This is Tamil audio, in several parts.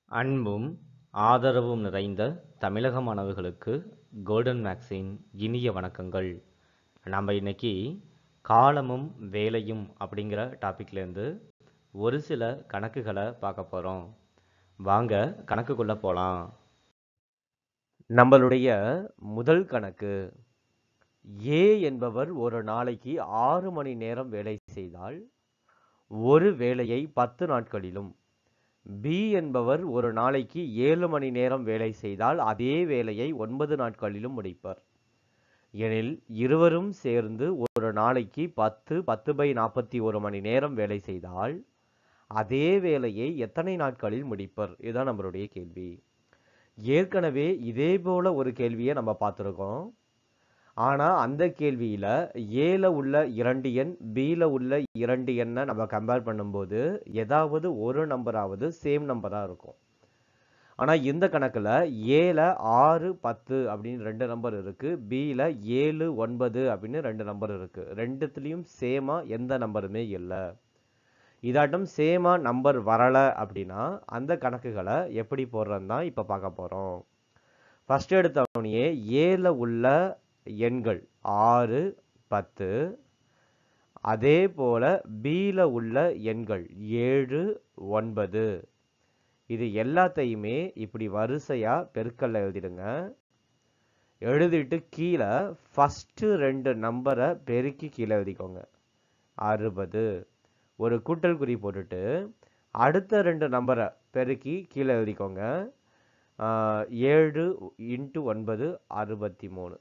அன்பும் ஆதரவும் நிறைந்த தமிழக மாணவர்களுக்கு கோல்டன் மேக்ஸின் இனிய வணக்கங்கள் நம்ம இன்னைக்கு காலமும் வேலையும் அப்படிங்கிற டாபிக்லேருந்து ஒரு சில கணக்குகளை பார்க்க போகிறோம் வாங்க கணக்குக்குள்ளே போகலாம் நம்மளுடைய முதல் கணக்கு ஏ என்பவர் ஒரு நாளைக்கு ஆறு மணி நேரம் வேலை செய்தால் ஒரு வேலையை பத்து நாட்களிலும் பி என்பவர் ஒரு நாளைக்கு ஏழு மணி நேரம் வேலை செய்தால் அதே வேலையை ஒன்பது நாட்களிலும் முடிப்பர் எனில் இருவரும் சேர்ந்து ஒரு நாளைக்கு பத்து பத்து பை நாற்பத்தி ஒரு மணி நேரம் வேலை செய்தால் அதே வேலையை எத்தனை நாட்களில் முடிப்பர் இதுதான் நம்மளுடைய கேள்வி ஏற்கனவே இதே போல ஒரு கேள்வியை நம்ம பார்த்துருக்கோம் ஆனால் அந்த கேள்வியில் ஏல உள்ள இரண்டு எண் பியில் உள்ள இரண்டு எண்ணை நம்ம கம்பேர் பண்ணும்போது ஏதாவது ஒரு நம்பராவது சேம் நம்பராக இருக்கும் ஆனால் இந்த கணக்கில் ஏல ஆறு பத்து அப்படின்னு ரெண்டு நம்பர் இருக்குது பியில் ஏழு ஒன்பது அப்படின்னு ரெண்டு நம்பர் இருக்குது ரெண்டுத்துலேயும் சேமாக எந்த நம்பருமே இல்லை இதாட்டம் சேமாக நம்பர் வரலை அப்படின்னா அந்த கணக்குகளை எப்படி போடுறதுன்னு தான் இப்போ பார்க்க போகிறோம் ஃபஸ்ட் எடுத்தவனையே ஏல உள்ள எண்கள் ஆறு பத்து அதே போல பியில் உள்ள எண்கள் ஏழு ஒன்பது இது எல்லாத்தையுமே இப்படி வரிசையாக பெருக்கல்ல எழுதிடுங்க எழுதிட்டு கீழே ஃபஸ்ட்டு ரெண்டு நம்பரை பெருக்கி கீழே எழுதிக்கோங்க அறுபது ஒரு கூட்டல் குறி போட்டுட்டு அடுத்த ரெண்டு நம்பரை பெருக்கி கீழே எழுதிக்கோங்க ஏழு இன்ட்டு ஒன்பது அறுபத்தி மூணு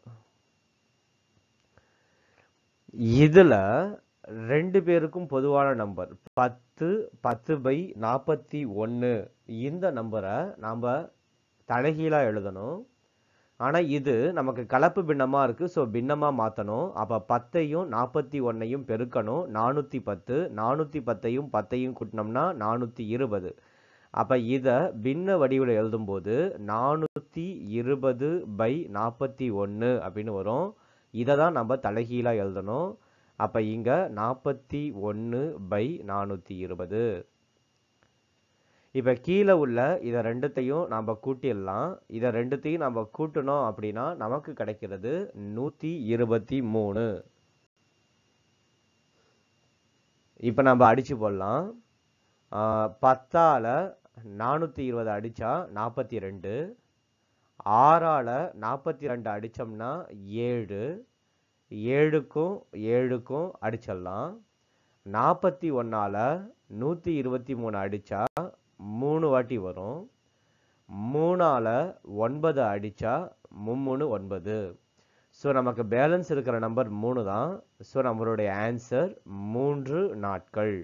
இதில் ரெண்டு பேருக்கும் பொதுவான நம்பர் பத்து பத்து பை நாற்பத்தி ஒன்று இந்த நம்பரை நாம் தலைகீழாக எழுதணும் ஆனால் இது நமக்கு கலப்பு பின்னமாக இருக்குது ஸோ பின்னமாக மாற்றணும் அப்போ பத்தையும் நாற்பத்தி ஒன்றையும் பெருக்கணும் நானூற்றி பத்து நானூற்றி பத்தையும் பத்தையும் கூட்டினோம்னா நானூற்றி இருபது அப்போ இதை பின்ன வடிவில் எழுதும்போது நானூற்றி இருபது பை நாற்பத்தி ஒன்று அப்படின்னு வரும் இதை தான் நம்ம தலைகீழாக எழுதணும் அப்போ இங்கே நாற்பத்தி ஒன்று பை நானூற்றி இருபது இப்போ கீழே உள்ள இதை ரெண்டுத்தையும் நம்ம கூட்டிடலாம் இதை ரெண்டுத்தையும் நம்ம கூட்டணும் அப்படின்னா நமக்கு கிடைக்கிறது நூற்றி இருபத்தி மூணு இப்போ நம்ம அடித்து போடலாம் பத்தால் நானூற்றி இருபது அடித்தா நாற்பத்தி ரெண்டு ஆறால் நாற்பத்தி ரெண்டு அடித்தோம்னா ஏழு ஏழுக்கும் ஏழுக்கும் அடிச்சிடலாம் நாற்பத்தி ஒன்றால் நூற்றி இருபத்தி மூணு அடித்தா மூணு வாட்டி வரும் மூணால் ஒன்பது அடித்தா மும்மூணு ஒன்பது ஸோ நமக்கு பேலன்ஸ் இருக்கிற நம்பர் மூணு தான் ஸோ நம்மளுடைய ஆன்சர் மூன்று நாட்கள்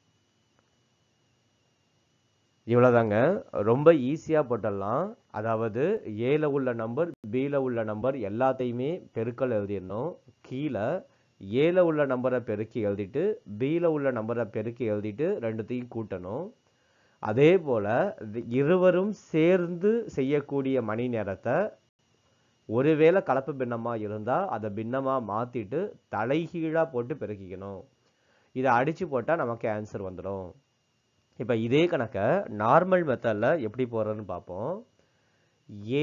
இவ்வளோதாங்க ரொம்ப ஈஸியாக போட்டுடலாம் அதாவது ஏல உள்ள நம்பர் பியில் உள்ள நம்பர் எல்லாத்தையுமே பெருக்கல் எழுதிடணும் கீழே ஏல உள்ள நம்பரை பெருக்கி எழுதிட்டு பியில் உள்ள நம்பரை பெருக்கி எழுதிட்டு ரெண்டுத்தையும் கூட்டணும் அதே போல் இருவரும் சேர்ந்து செய்யக்கூடிய மணி நேரத்தை ஒருவேளை கலப்பு பின்னமாக இருந்தால் அதை பின்னமாக மாற்றிட்டு தலைகீழாக போட்டு பெருக்கிக்கணும் இதை அடித்து போட்டால் நமக்கு ஆன்சர் வந்துடும் இப்போ இதே கணக்கை நார்மல் மெத்தடில் எப்படி போடுறதுன்னு பார்ப்போம் ஏ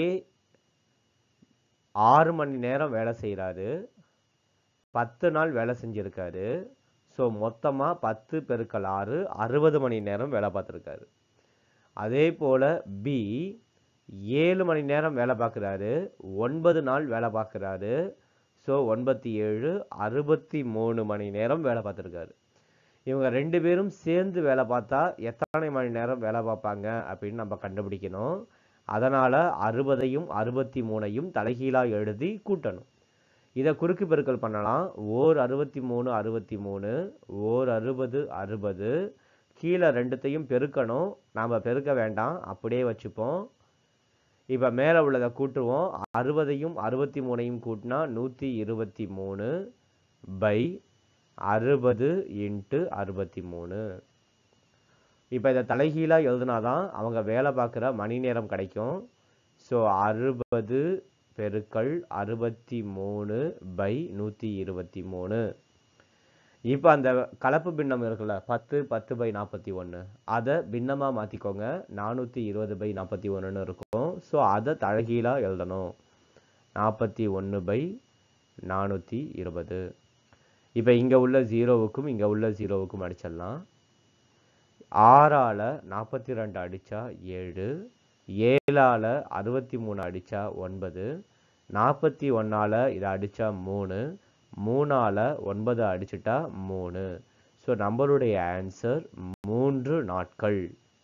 ஆறு மணி நேரம் வேலை செய்கிறாரு பத்து நாள் வேலை செஞ்சுருக்காரு ஸோ மொத்தமாக பத்து பெருக்கல் ஆறு அறுபது மணி நேரம் வேலை பார்த்துருக்காரு அதே போல் பி ஏழு மணி நேரம் வேலை பார்க்குறாரு ஒன்பது நாள் வேலை பார்க்குறாரு ஸோ ஒன்பத்தி ஏழு அறுபத்தி மூணு மணி நேரம் வேலை பார்த்துருக்காரு இவங்க ரெண்டு பேரும் சேர்ந்து வேலை பார்த்தா எத்தனை மணி நேரம் வேலை பார்ப்பாங்க அப்படின்னு நம்ம கண்டுபிடிக்கணும் அதனால் அறுபதையும் அறுபத்தி மூணையும் தலைகீழாக எழுதி கூட்டணும் இதை குறுக்கு பெருக்கல் பண்ணலாம் ஓர் அறுபத்தி மூணு அறுபத்தி மூணு ஓர் அறுபது அறுபது கீழே ரெண்டுத்தையும் பெருக்கணும் நாம் பெருக்க வேண்டாம் அப்படியே வச்சுப்போம் இப்போ மேலே உள்ளதை கூட்டுவோம் அறுபதையும் அறுபத்தி மூணையும் கூட்டினா நூற்றி இருபத்தி மூணு பை அறுபது இன்ட்டு அறுபத்தி மூணு இப்போ இதை தலைகீழாக எழுதுனா தான் அவங்க வேலை பார்க்குற மணி நேரம் கிடைக்கும் ஸோ அறுபது பெருக்கள் அறுபத்தி மூணு பை நூற்றி இருபத்தி மூணு இப்போ அந்த கலப்பு பின்னம் இருக்குல்ல பத்து பத்து பை நாற்பத்தி ஒன்று அதை பின்னமாக மாற்றிக்கோங்க நானூற்றி இருபது பை நாற்பத்தி ஒன்றுன்னு இருக்கும் ஸோ அதை தழகீழாக எழுதணும் நாற்பத்தி ஒன்று பை நானூற்றி இருபது இப்போ இங்கே உள்ள ஜீரோவுக்கும் இங்கே உள்ள ஜீரோவுக்கும் அடிச்சிடலாம் ஆறால் நாற்பத்தி ரெண்டு அடித்தா ஏழு ஏழால் அறுபத்தி மூணு அடித்தா ஒன்பது நாற்பத்தி ஒன்றால் இதை அடித்தா மூணு மூணால் ஒன்பது அடிச்சிட்டா மூணு ஸோ நம்மளுடைய ஆன்சர் மூன்று நாட்கள்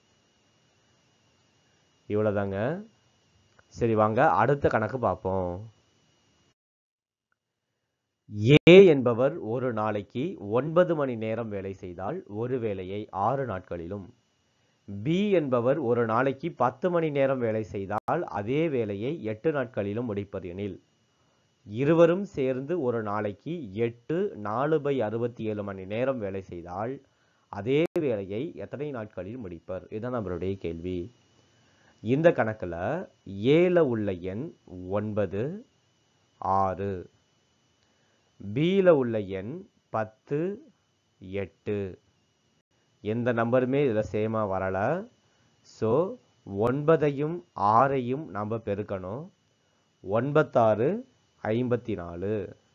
இவ்வளோதாங்க சரி வாங்க அடுத்த கணக்கு பார்ப்போம் ஏ என்பவர் ஒரு நாளைக்கு ஒன்பது மணி நேரம் வேலை செய்தால் ஒரு வேலையை ஆறு நாட்களிலும் பி என்பவர் ஒரு நாளைக்கு பத்து மணி நேரம் வேலை செய்தால் அதே வேலையை எட்டு நாட்களிலும் முடிப்பர் எனில் இருவரும் சேர்ந்து ஒரு நாளைக்கு எட்டு நாலு பை அறுபத்தி ஏழு மணி நேரம் வேலை செய்தால் அதே வேலையை எத்தனை நாட்களில் முடிப்பர் இதுதான் நம்மளுடைய கேள்வி இந்த கணக்கில் ஏல உள்ள எண் ஒன்பது ஆறு பியில் உள்ள எண் பத்து எட்டு எந்த நம்பருமே இதில் சேமாக வரலை ஸோ ஒன்பதையும் ஆறையும் நம்ம பெருக்கணும் ஒன்பத்தாறு ஐம்பத்தி நாலு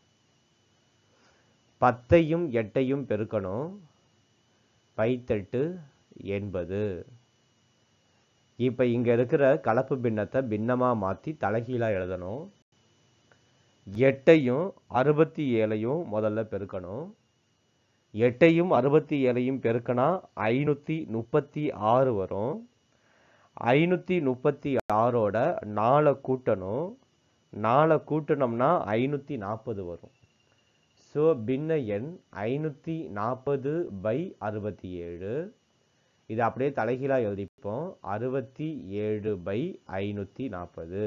பத்தையும் எட்டையும் பெருக்கணும் பைத்தெட்டு எண்பது இப்போ இங்கே இருக்கிற கலப்பு பின்னத்தை பின்னமாக மாற்றி தலைகீழாக எழுதணும் எட்டையும் அறுபத்தி ஏழையும் முதல்ல பெருக்கணும் எட்டையும் அறுபத்தி ஏழையும் பெருக்கினா ஐநூற்றி முப்பத்தி ஆறு வரும் ஐநூற்றி முப்பத்தி ஆறோட நாலை கூட்டணும் நாலை கூட்டினோம்னா ஐநூற்றி நாற்பது வரும் ஸோ பின்ன எண் ஐநூற்றி நாற்பது பை அறுபத்தி ஏழு இது அப்படியே தலைகீழாக எழுதிப்போம் அறுபத்தி ஏழு பை ஐநூற்றி நாற்பது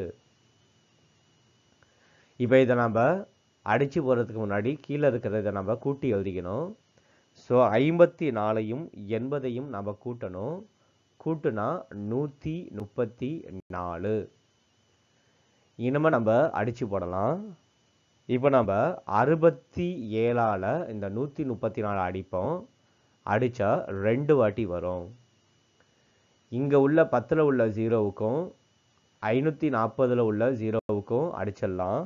இப்போ இதை நம்ம அடித்து போகிறதுக்கு முன்னாடி கீழே இருக்கிறத நம்ம கூட்டி எழுதிக்கணும் ஸோ ஐம்பத்தி நாலையும் எண்பதையும் நம்ம கூட்டணும் கூட்டுனா நூற்றி முப்பத்தி நாலு இனிமே நம்ம அடித்து போடலாம் இப்போ நம்ம அறுபத்தி ஏழால் இந்த நூற்றி முப்பத்தி நாலு அடிப்போம் அடித்தா ரெண்டு வாட்டி வரும் இங்கே உள்ள பத்தில் உள்ள ஜீரோவுக்கும் ஐநூற்றி நாற்பதில் உள்ள ஜீரோவுக்கும் அடிச்சிடலாம்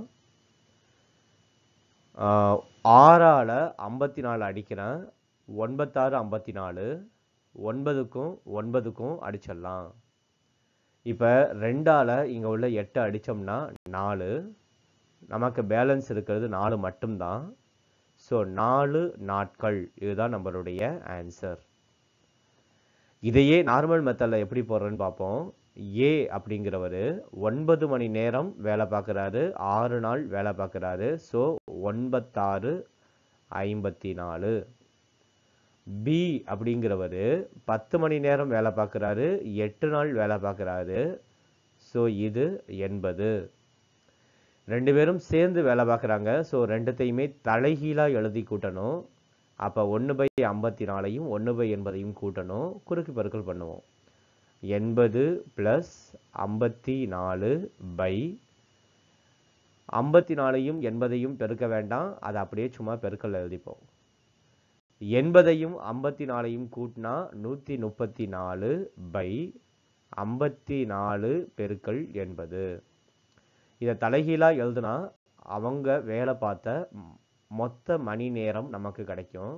ஆறால் ஐம்பத்தி நாலு அடிக்கிறேன் ஒன்பத்தாறு ஐம்பத்தி நாலு ஒன்பதுக்கும் ஒன்பதுக்கும் அடிச்சிடலாம் இப்போ ரெண்டால் இங்கே உள்ள எட்டு அடித்தோம்னா நாலு நமக்கு பேலன்ஸ் இருக்கிறது நாலு மட்டும்தான் ஸோ நாலு நாட்கள் இதுதான் நம்மளுடைய ஆன்சர் இதையே நார்மல் மெத்தடில் எப்படி போடுறேன்னு பார்ப்போம் ஏ அப்படிங்கிறவர் ஒன்பது மணி நேரம் வேலை பார்க்குறாரு ஆறு நாள் வேலை பார்க்குறாரு ஸோ ஒன்பத்தாறு ஐம்பத்தி நாலு பி அப்படிங்கிறவர் பத்து மணி நேரம் வேலை பார்க்குறாரு எட்டு நாள் வேலை பார்க்குறாரு ஸோ இது எண்பது ரெண்டு பேரும் சேர்ந்து வேலை பார்க்குறாங்க ஸோ ரெண்டுத்தையுமே தலைகீழாக எழுதி கூட்டணும் அப்போ ஒன்று பை ஐம்பத்தி நாலையும் ஒன்று பை எண்பதையும் கூட்டணும் குறுக்கு பெருக்கல் பண்ணுவோம் எண்பது ப்ளஸ் ஐம்பத்தி நாலு பை ஐம்பத்தி நாலையும் எண்பதையும் பெருக்க வேண்டாம் அதை அப்படியே சும்மா பெருக்கல் எழுதிப்போம் எண்பதையும் ஐம்பத்தி நாலையும் கூட்டினா நூற்றி முப்பத்தி நாலு பை ஐம்பத்தி நாலு பெருக்கல் எண்பது இதை தலைகீழாக எழுதுனா அவங்க வேலை பார்த்த மொத்த மணி நேரம் நமக்கு கிடைக்கும்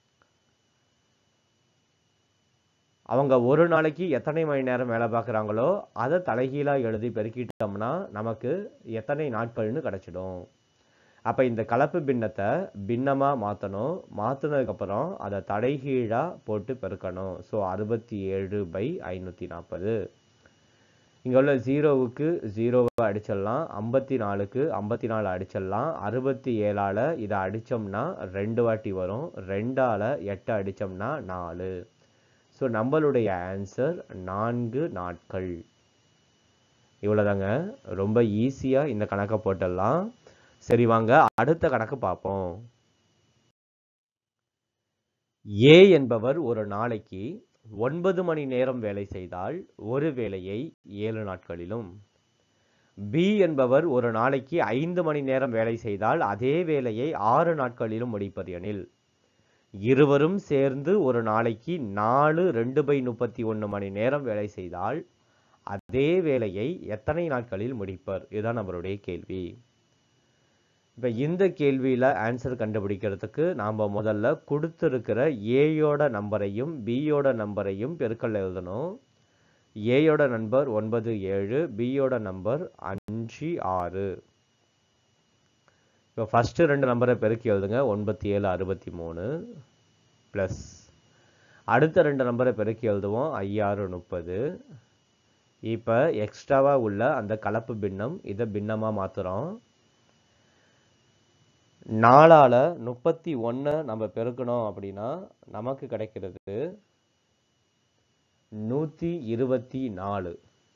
அவங்க ஒரு நாளைக்கு எத்தனை மணி நேரம் வேலை பார்க்குறாங்களோ அதை தலைகீழாக எழுதி பெருக்கிட்டோம்னா நமக்கு எத்தனை நாட்கள்னு கிடச்சிடும் அப்போ இந்த கலப்பு பின்னத்தை பின்னமாக மாற்றணும் மாற்றினதுக்கப்புறம் அதை தலைகீழாக போட்டு பெருக்கணும் ஸோ அறுபத்தி ஏழு பை ஐநூற்றி நாற்பது இங்கே உள்ள ஜீரோவுக்கு ஜீரோவை அடிச்சிடலாம் ஐம்பத்தி நாலுக்கு ஐம்பத்தி நாலு அடிச்சிடலாம் அறுபத்தி ஏழால் இதை அடித்தோம்னா ரெண்டு வாட்டி வரும் ரெண்டால் எட்டு அடித்தோம்னா நாலு ஸோ நம்மளுடைய ஆன்சர் நான்கு நாட்கள் இவ்வளோதாங்க ரொம்ப ஈஸியாக இந்த கணக்கை போட்டுடலாம் சரி வாங்க அடுத்த கணக்கு பார்ப்போம் ஏ என்பவர் ஒரு நாளைக்கு ஒன்பது மணி நேரம் வேலை செய்தால் ஒரு வேலையை ஏழு நாட்களிலும் பி என்பவர் ஒரு நாளைக்கு ஐந்து மணி நேரம் வேலை செய்தால் அதே வேலையை ஆறு நாட்களிலும் முடிப்பர் எனில் இருவரும் சேர்ந்து ஒரு நாளைக்கு நாலு ரெண்டு பை முப்பத்தி ஒன்று மணி நேரம் வேலை செய்தால் அதே வேலையை எத்தனை நாட்களில் முடிப்பர் இதுதான் நம்மளுடைய கேள்வி இப்போ இந்த கேள்வியில் ஆன்சர் கண்டுபிடிக்கிறதுக்கு நாம் முதல்ல கொடுத்துருக்கிற ஏயோட நம்பரையும் பியோட நம்பரையும் பெருக்கல் எழுதணும் ஏயோட நம்பர் ஒன்பது ஏழு பியோட நம்பர் அஞ்சு ஆறு இப்போ ஃபஸ்ட்டு ரெண்டு நம்பரை பெருக்கி எழுதுங்க ஒன்பத்தி ஏழு அறுபத்தி மூணு ப்ளஸ் அடுத்த ரெண்டு நம்பரை பெருக்கி எழுதுவோம் ஐயாறு முப்பது இப்போ எக்ஸ்ட்ராவாக உள்ள அந்த கலப்பு பின்னம் இதை பின்னமாக மாற்றுறோம் நாலால் முப்பத்தி ஒன்றை நம்ம பெருக்கணும் அப்படின்னா நமக்கு கிடைக்கிறது நூற்றி இருபத்தி நாலு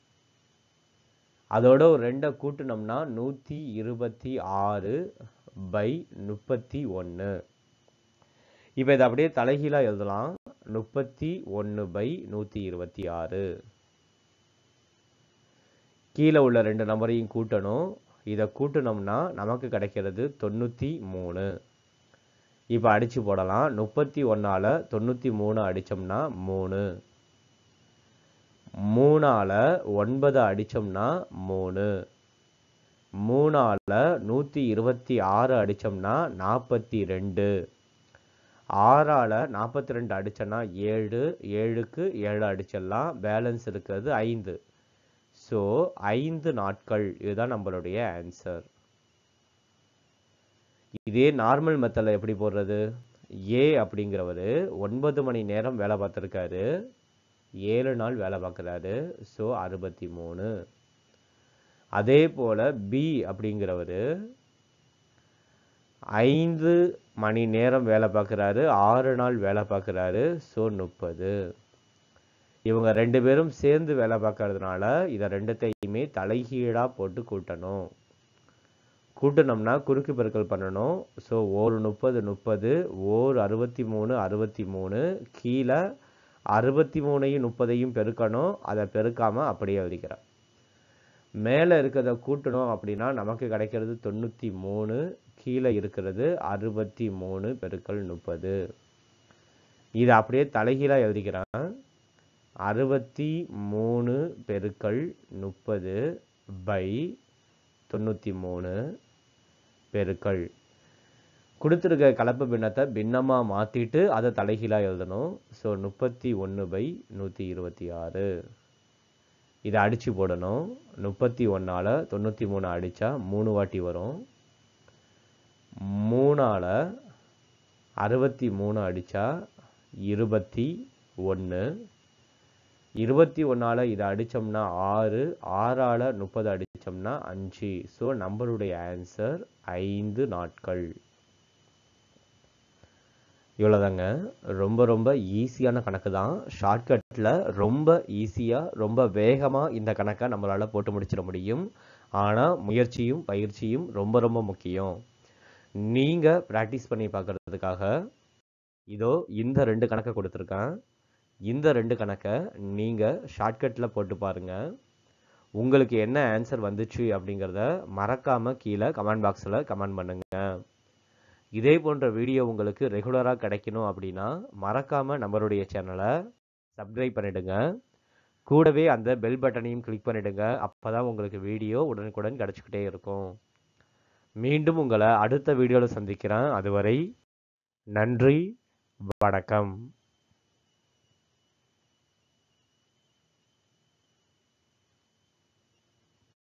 அதோட ஒரு ரெண்டை கூட்டினோம்னா நூற்றி இருபத்தி ஆறு பை முப்பத்தி ஒன்று இப்போ இதை அப்படியே தலைகீழாக எழுதலாம் முப்பத்தி ஒன்று பை நூற்றி இருபத்தி ஆறு கீழே உள்ள ரெண்டு நம்பரையும் கூட்டணும் இதை கூட்டினோம்னா நமக்கு கிடைக்கிறது தொண்ணூற்றி மூணு இப்போ அடித்து போடலாம் முப்பத்தி ஒன்றால் தொண்ணூற்றி மூணு அடித்தோம்னா மூணு மூணால் ஒன்பது அடித்தோம்னா மூணு மூணால் நூற்றி இருபத்தி ஆறு அடித்தோம்னா நாற்பத்தி ரெண்டு ஆறால் நாற்பத்தி ரெண்டு அடித்தோன்னா ஏழு ஏழுக்கு ஏழு அடிச்சிடலாம் பேலன்ஸ் இருக்கிறது ஐந்து ஸோ ஐந்து நாட்கள் இதுதான் நம்மளுடைய ஆன்சர் இதே நார்மல் மெத்தடில் எப்படி போடுறது ஏ அப்படிங்கிறவர் ஒன்பது மணி நேரம் வேலை பார்த்துருக்காரு ஏழு நாள் வேலை பார்க்குறாரு ஸோ அறுபத்தி மூணு அதே போல் பி அப்படிங்கிறவர் ஐந்து மணி நேரம் வேலை பார்க்குறாரு ஆறு நாள் வேலை பார்க்குறாரு ஸோ முப்பது இவங்க ரெண்டு பேரும் சேர்ந்து வேலை பார்க்கறதுனால இதை ரெண்டுத்தையுமே தலைகீழாக போட்டு கூட்டணும் கூட்டினோம்னா குறுக்கு பெருக்கல் பண்ணணும் ஸோ ஒரு முப்பது முப்பது ஓர் அறுபத்தி மூணு அறுபத்தி மூணு கீழே அறுபத்தி மூணையும் முப்பதையும் பெருக்கணும் அதை பெருக்காமல் அப்படியே எழுதிக்கிறேன் மேலே இருக்கிறத கூட்டணும் அப்படின்னா நமக்கு கிடைக்கிறது தொண்ணூற்றி மூணு கீழே இருக்கிறது அறுபத்தி மூணு பெருக்கல் முப்பது இதை அப்படியே தலைகீழாக எழுதிக்கிறேன் அறுபத்தி மூணு பெருக்கல் முப்பது பை தொண்ணூற்றி மூணு பெருக்கல் கொடுத்துருக்க கலப்பு பின்னத்தை பின்னமாக மாற்றிட்டு அதை தலைகீழாக எழுதணும் ஸோ முப்பத்தி ஒன்று பை நூற்றி இருபத்தி ஆறு இதை அடித்து போடணும் முப்பத்தி ஒன்றால் தொண்ணூற்றி மூணு அடித்தா மூணு வாட்டி வரும் மூணால் அறுபத்தி மூணு அடித்தா இருபத்தி ஒன்று இருபத்தி ஒன்றால் இதை அடித்தோம்னா ஆறு ஆறால் முப்பது அடித்தோம்னா அஞ்சு ஸோ நம்மளுடைய ஆன்சர் ஐந்து நாட்கள் இவ்வளோதாங்க ரொம்ப ரொம்ப ஈஸியான கணக்கு தான் ஷார்ட்கட்டில் ரொம்ப ஈஸியாக ரொம்ப வேகமாக இந்த கணக்கை நம்மளால் போட்டு முடிச்சிட முடியும் ஆனால் முயற்சியும் பயிற்சியும் ரொம்ப ரொம்ப முக்கியம் நீங்கள் ப்ராக்டிஸ் பண்ணி பார்க்குறதுக்காக இதோ இந்த ரெண்டு கணக்கை கொடுத்துருக்கேன் இந்த ரெண்டு கணக்கை நீங்கள் ஷார்ட்கட்டில் போட்டு பாருங்கள் உங்களுக்கு என்ன ஆன்சர் வந்துச்சு அப்படிங்கிறத மறக்காமல் கீழே கமெண்ட் பாக்ஸில் கமெண்ட் பண்ணுங்கள் இதே போன்ற வீடியோ உங்களுக்கு ரெகுலராக கிடைக்கணும் அப்படின்னா மறக்காமல் நம்மளுடைய சேனலை சப்ஸ்கிரைப் பண்ணிடுங்க கூடவே அந்த பெல் பட்டனையும் கிளிக் பண்ணிடுங்க அப்போ தான் உங்களுக்கு வீடியோ உடனுக்குடன் கிடச்சிக்கிட்டே இருக்கும் மீண்டும் உங்களை அடுத்த வீடியோவில் சந்திக்கிறேன் அதுவரை நன்றி வணக்கம்